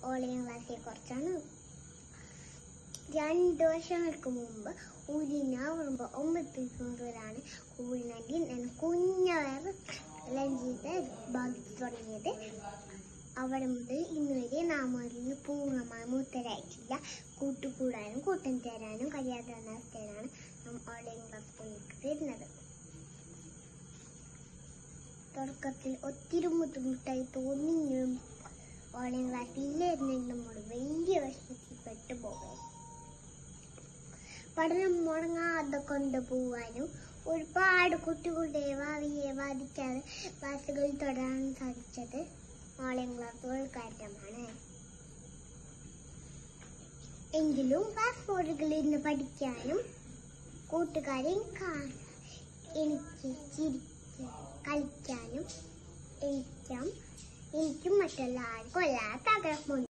online ക്ലാസ്സിനെ കുറിച്ചാണ് രണ്ട് വർഷങ്ങൾക്ക് മുമ്പ് ഊരിന വരുമ്പോൾ ഒമ്പത്തിലാണ് ഊരിനാണ്ടി ഞാൻ കുഞ്ഞവർ ലഞ്ചിട്ട് ബാധിച്ചു തുടങ്ങിയത് അവിടെ മുതൽ ഇന്ന് വരെ നാം അതിന് പൂർണ്ണമായി മുത്തരായിട്ടില്ല കൂട്ടുകൂടാനും കൂട്ടം ചേരാനും കഴിയാത്ത അവസ്ഥയിലാണ് നാം ഓൺലൈൻ ക്ലാസ് പോയിരുന്നത് തുടക്കത്തിൽ ഒത്തിരി ബുദ്ധിമുട്ടായി തോന്നിയും ഓൺലൈൻ ക്ലാസ് ഇല്ലായിരുന്നെങ്കിൽ നമ്മൾ വലിയ വിഷമത്തിൽപ്പെട്ടു പോകാം പഠനം മുടങ്ങാതെ കൊണ്ടുപോകാനും ഒരുപാട് കുട്ടികളുടെ ഭാവിയെ ബാധിക്കാതെ ക്ലാസ്സുകൾ തുടരാൻ സാധിച്ചത് ഓൺലൈൻ ക്ലാസ്സുകൾ കാരണമാണ് എങ്കിലും ക്ലാസ് ബോർഡുകളിൽ നിന്ന് പഠിക്കാനും കൂട്ടുകാരെയും കാണാൻ എനിക്ക് ചിരിച്ച് കളിക്കാനും എനിക്കും എനിക്കും മറ്റുള്ള ആർക്കും എല്ലാ ആഗ്രഹമുണ്ട്